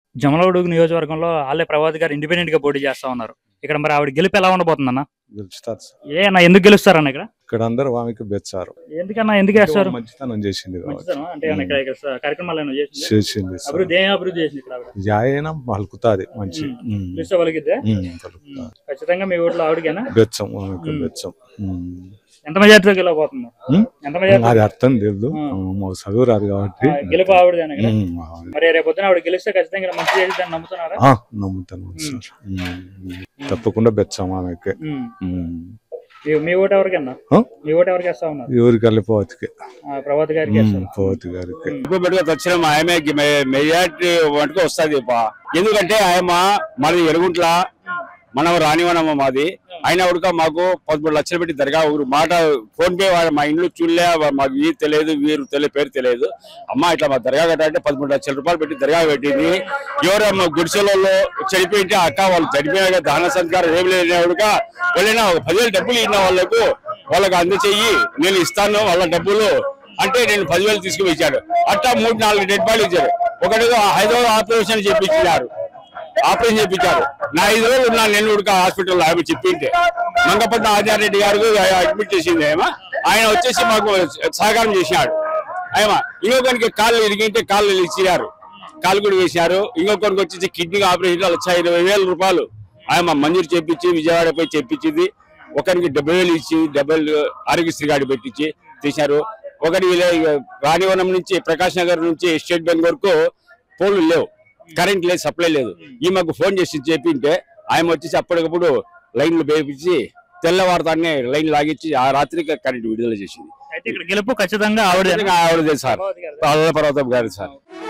జమలగూడు నియోజకవర్గంలో ఆల్లే ప్రభాత్ గారు ఇండిపెండెంట్ గా పోటీ చేస్తా ఉన్నారు ఇక్కడ మరి ఆవిడ గెలుపు ఎలా ఉండబోతుందన్న గెలుస్తారు సార్. ఏ అన్న ఎందుకు గెలుస్తారన్న ఇక్కడ ఇక్కడ అందరూ ఆమెకి బెచ్చారు ఎందుకన్నా ఎందుకు వేస్తారు మంచితనం చేసింది కాబట్టి మంచిదనం అంటే ఏమన్నా ఇక్కడ ఇక్కడ స- కార్యక్రమాలు ఏమైనా చేసింది చేసింది సార్. అభివృద్ధి ఏం అభివృద్ధి చేసింది ఇక్కడ ఆవిడ జాయన పలుకుతాది మంచి ఉమ్. చూస్తే వాళ్ళకిద్దే ఉమ్, పలుకుతాది. ఖచ్చితంగా మీ ఓట్లు ఆవిడకేనా బెచ్చం ఆమెకి ఉమ్. బెచ్చం ఉమ్. ఎంత మెజార్టీతో గెలవబోతుంది ఉమ్? ఎంత మెజార్టీ అది అర్థం తెలియదు ఉమ్. మాకు చదువు రాదు కాబట్టి గెలుపు ఆవిడదేనా ఇక్కడ ఉమ్, అవును. మరి రేపు పొద్దున ఆవిడ గెలిస్తే ఖచ్చితంగా ఇక్కడ మంచి చేద్దాన్ని నమ్ముతున్నారా ఆ, నమ్ముతాను సార్ ఉమ్. తప్పకుండా బెచ్చం ఆమెకి ఉమ్. ఉమ్. మీ- మీ ఓటు ఎవరికన్నా ఆ? మీ ఓటు ఎవరికి వేస్తా ఉన్నారు ఎవరికి వెళ్ళిపోవచ్చుకి ఆ, ప్రభాత్ గారికి వేస్తారు పోవతి గారికి ఎక్కువ పెట్టుకు వచ్చిన ఆమె మెజార్టీ వంటకు వస్తుంది ఎందుకంటే ఆయమ మాది ఎరుగుంట్ల మనం రానివనమ్మ మాది అయినా ఉడక మాకు పదమూడు లక్షలు పెట్టి దర్గా ఊరు మాట ఫోన్ పే వాళ్ళ మా ఇంట్లో చూడలే వా- మాకు వీరు తెలియదు వీరు తెలియదు పేరు తెలియదు అమ్మ ఇట్లా మా దర్గా కట్టాలంటే పదమూడు లక్షల రూపాయలు పెట్టి దర్గా పెట్టింది ఎవరమ్మ గుడిసెలలో చనిపోయింటే అక్క వాళ్ళు చనిపోయాక దాన సంస్కారం ఏం లేనివాడుక వెళ్ళినా ఒక పదివేలు డబ్బులు ఇచ్చిన వాళ్ళకు వాళ్ళకి అందచేయి నేను ఇస్తాను వాళ్ళ డబ్బులు అంటే నేను పదివేలు తీసుకుని ఇచ్చాడు అట్లా మూడు నాలుగు డెడ్ బాడీలు ఇచ్చారు ఒకటి హైదరాబాద్ ఆపరేషన్ చేపించారు ఆపరేషన్ చేపించారు నా ఐదు రోజులు ఉన్నాను నేను ఉడక హాస్పిటల్లో ఆమె చెప్పింటే మంగపట్నం ఆచార్యరెడ్డి గారు అడ్మిట్ చేసింది ఏమో ఆయన వచ్చేసి మాకు సహకారం చేసినాడు ఏమో ఇంకొకరికి కాళ్ళు ఇరిగింటే కాళ్ళు ఇచ్చినారు కాళ్ళు కూడా వేసినారు ఇంకొకరికి వచ్చేసి కిడ్నీ ఆపరేషన్ లక్ష ఇరవై వేల రూపాయలు ఆయన మంజూరు చేపించి విజయవాడ పోయి చెప్పించింది ఒకరికి డెబ్బై వేలు ఇచ్చి డెబ్బై వేలు ఆరోగ్యశ్రీ కార్డు పెట్టించి తీశారు ఒకటి రాణివనం నుంచి ప్రకాష్ నగర్ నుంచి స్టేట్ బ్యాంక్ వరకు పోలు లేవు కరెంట్ లేదు సప్లై లేదు ఈమెకు ఫోన్ చేసి చెప్పింటే ఆయన వచ్చేసి అప్పటికప్పుడు లైన్లు వేపించి తెల్లవారుతాన్ని లైన్ లాగించి ఆ రాత్రికి కరెంట్ విడుదల చేసింది అయితే ఇక్కడ గెలుపు ఖచ్చితంగా ఆవిడదేనా ఆవిడదే సార్ ప్రభాత్ గారిదే. పర్వత పర్వతం గారు సార్